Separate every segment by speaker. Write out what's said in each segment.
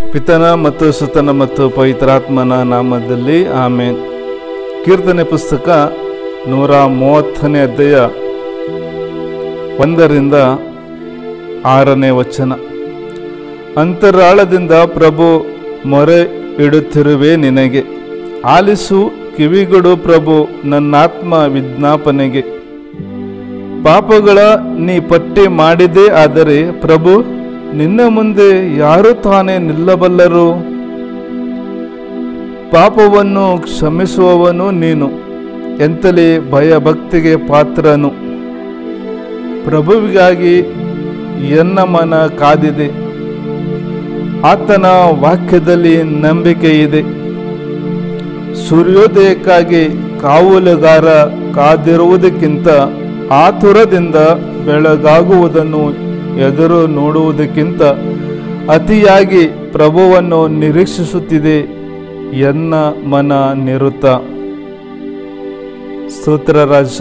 Speaker 1: ಪಿತನ ಮತ್ತು ಸುತನ ಮತ್ತು ಪವಿತ್ರಾತ್ಮನ ನಾಮದಲ್ಲಿ ಆಮೇನ್ ಕೀರ್ತನೆ ಪುಸ್ತಕ ನೂರ ಮೂವತ್ತನೇ ಅಧ್ಯಾಯ ಒಂದರಿಂದ ಆರನೇ ವಚನ ಅಂತರಾಳದಿಂದ ಪ್ರಭು ಮೊರೆ ಇಡುತ್ತಿರುವೆ ನಿನಗೆ ಆಲಿಸು ಕಿವಿಗೊಡು ಪ್ರಭು ನನ್ನಾತ್ಮ ವಿಜ್ಞಾಪನೆಗೆ ಪಾಪಗಳ ನೀ ಪಟ್ಟಿ ಮಾಡಿದೆ ಆದರೆ ಪ್ರಭು ನಿನ್ನ ಮುಂದೆ ಯಾರು ತಾನೇ ನಿಲ್ಲಬಲ್ಲರು ಪಾಪವನ್ನು ಕ್ಷಮಿಸುವವನು ನೀನು ಎಂತಲೇ ಭಯಭಕ್ತಿಗೆ ಪಾತ್ರನು ಪ್ರಭುವಿಗಾಗಿ ಎನ್ನ ಮನ ಕಾದಿದೆ ಆತನ ವಾಕ್ಯದಲ್ಲಿ ನಂಬಿಕೆ ಇದೆ ಸೂರ್ಯೋದಯಕ್ಕಾಗಿ ಕಾವಲುಗಾರ ಕಾದಿರುವುದಕ್ಕಿಂತ ಆತುರದಿಂದ ಬೆಳಗಾಗುವುದನ್ನು ಎದುರು ನೋಡುವುದಕ್ಕಿಂತ ಅತಿಯಾಗಿ ಪ್ರಭುವನ್ನು ನಿರೀಕ್ಷಿಸುತ್ತಿದೆ ಎನ್ನ ಮನ ನಿರುತ್ತ ಸ್ತೋತ್ರ ರಾಜ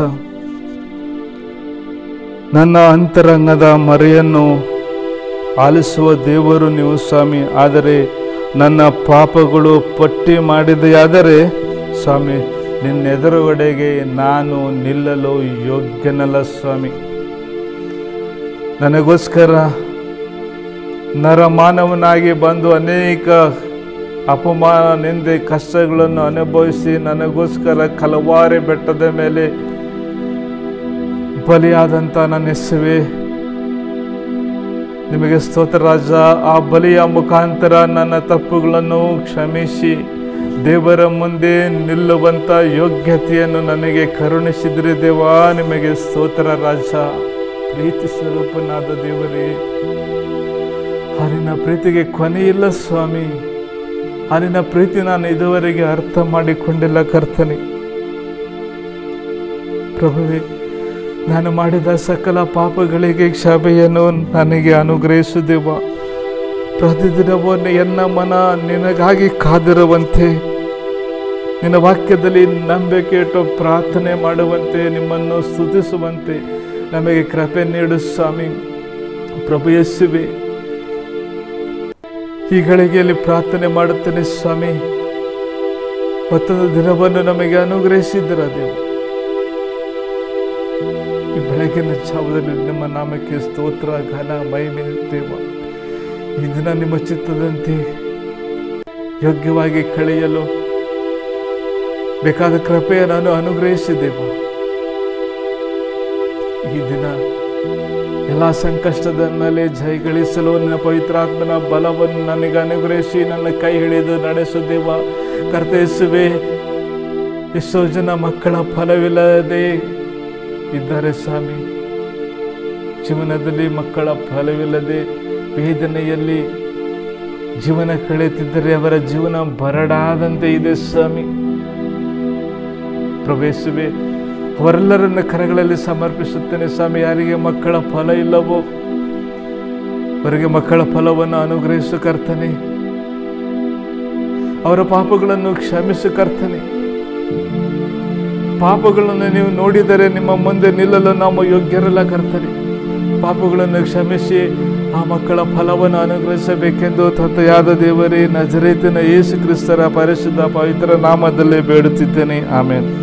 Speaker 1: ನನ್ನ ಅಂತರಂಗದ ಮರೆಯನ್ನು ಆಲಿಸುವ ದೇವರು ನೀವು ಸ್ವಾಮಿ ಆದರೆ ನನ್ನ ಪಾಪಗಳು ಪಟ್ಟಿ ಮಾಡಿದೆಯಾದರೆ ಸ್ವಾಮಿ ನಿನ್ನೆದುರುಗಡೆಗೆ ನಾನು ನಿಲ್ಲಲು ಯೋಗ್ಯನಲ್ಲ ಸ್ವಾಮಿ ನನಗೋಸ್ಕರ ನರಮಾನವನಾಗಿ ಬಂದು ಅನೇಕ ಅಪಮಾನ ನಿಂದೆ ಕಷ್ಟಗಳನ್ನು ಅನುಭವಿಸಿ ನನಗೋಸ್ಕರ ಕಲವಾರಿ ಬೆಟ್ಟದ ಮೇಲೆ ಬಲಿಯಾದಂಥ ನನ್ನ ಹೆಸವೇ ನಿಮಗೆ ಸ್ತೋತ್ರ ರಾಜ ಆ ಬಲಿಯ ಮುಖಾಂತರ ನನ್ನ ತಪ್ಪುಗಳನ್ನು ಕ್ಷಮಿಸಿ ದೇವರ ಮುಂದೆ ನಿಲ್ಲುವಂಥ ಯೋಗ್ಯತೆಯನ್ನು ನನಗೆ ಕರುಣಿಸಿದ್ರಿ ದೇವಾ ನಿಮಗೆ ಸ್ತೋತ್ರ ರಾಜ ಪ್ರೀತಿ ಸ್ವರೂಪನಾದ ದೇವರೇ ಹರಿನ ಪ್ರೀತಿಗೆ ಕೊನೆಯಿಲ್ಲ ಸ್ವಾಮಿ ಹರಿನ ಪ್ರೀತಿ ನಾನು ಇದುವರೆಗೆ ಅರ್ಥ ಮಾಡಿಕೊಂಡಿಲ್ಲ ಕರ್ತನೆ ಪ್ರಭುವೇ ನಾನು ಮಾಡಿದ ಸಕಲ ಪಾಪಗಳಿಗೆ ಕ್ಷಮೆಯನ್ನು ನನಗೆ ಅನುಗ್ರಹಿಸು ದೇವ ಪ್ರತಿದಿನವೂ ಎನ್ನ ಮನ ನಿನಗಾಗಿ ಕಾದಿರುವಂತೆ ನಿನ್ನ ವಾಕ್ಯದಲ್ಲಿ ನಂಬಿಕೆ ಇಟ್ಟು ಪ್ರಾರ್ಥನೆ ಮಾಡುವಂತೆ ನಿಮ್ಮನ್ನು ಸ್ತುತಿಸುವಂತೆ ನಮಗೆ ಕೃಪೆ ನೀಡು ಸ್ವಾಮಿ ಪ್ರಭು ಯೇಸುವೆ ಈ ಗಳಿಗೆಯಲ್ಲಿ ಪ್ರಾರ್ಥನೆ ಮಾಡುತ್ತೇನೆ ಸ್ವಾಮಿ ಮತ್ತೊಂದು ದಿನವನ್ನು ನಮಗೆ ಅನುಗ್ರಹಿಸಿದ್ದೀರ ದೇವ ಈ ಬೆಳಗಿನ ಜಾವದಲ್ಲಿ ನಿಮ್ಮ ನಾಮಕ್ಕೆ ಸ್ತೋತ್ರ ಘನ ಮಹಿಮೆ ದೇವ ಈ ದಿನ ನಿಮ್ಮ ಚಿತ್ತದಂತೆ ಯೋಗ್ಯವಾಗಿ ಕಳೆಯಲು ಬೇಕಾದ ಕೃಪೆಯ ನಾನು ಅನುಗ್ರಹಿಸಿದ್ದೇವ ಈ ದಿನ ಎಲ್ಲ ಸಂಕಷ್ಟದ ಮೇಲೆ ಜಯಗಳಿಸಲು ನಿನ್ನ ಪವಿತ್ರಾತ್ಮನ ಬಲವನ್ನು ನನಗೆ ಅನುಗ್ರಹಿಸಿ ನನ್ನ ಕೈ ಹಿಡಿದು ನಡೆಸುದೇವ ಕರ್ತಯಿಸುವೆ ಎಷ್ಟೋ ಜನ ಮಕ್ಕಳ ಫಲವಿಲ್ಲದೆ ಇದ್ದಾರೆ ಸ್ವಾಮಿ ಜೀವನದಲ್ಲಿ ಮಕ್ಕಳ ಫಲವಿಲ್ಲದೆ ವೇದನೆಯಲ್ಲಿ ಜೀವನ ಕಳೆಯುತ್ತಿದ್ದರೆ ಅವರ ಜೀವನ ಬರಡಾದಂತೆ ಇದೆ ಸ್ವಾಮಿ ಪ್ರವೇಶವೇ ಅವರೆಲ್ಲರನ್ನ ಕರಗಳಲ್ಲಿ ಸಮರ್ಪಿಸುತ್ತೇನೆ ಸ್ವಾಮಿ ಯಾರಿಗೆ ಮಕ್ಕಳ ಫಲ ಇಲ್ಲವೋ ಅವರಿಗೆ ಮಕ್ಕಳ ಫಲವನ್ನು ಅನುಗ್ರಹಿಸು ಕರ್ತನೆ ಅವರ ಪಾಪಗಳನ್ನು ಕ್ಷಮಿಸು ಕರ್ತನೆ ಪಾಪಗಳನ್ನು ನೀವು ನೋಡಿದರೆ ನಿಮ್ಮ ಮುಂದೆ ನಿಲ್ಲಲು ನಾವು ಯೋಗ್ಯರಲ್ಲ ಕರ್ತನೆ ಪಾಪಗಳನ್ನು ಕ್ಷಮಿಸಿ ಆ ಮಕ್ಕಳ ಫಲವನ್ನು ಅನುಗ್ರಹಿಸಬೇಕೆಂದು ತತೆಯಾದ ದೇವರೇ ನಜರೇತಿನ ಯೇಸು ಕ್ರಿಸ್ತರ ಪರಿಶುದ್ಧ ಪವಿತ್ರ ನಾಮದಲ್ಲೇ ಬೇಡುತ್ತಿದ್ದೇನೆ ಆಮೇಲೆ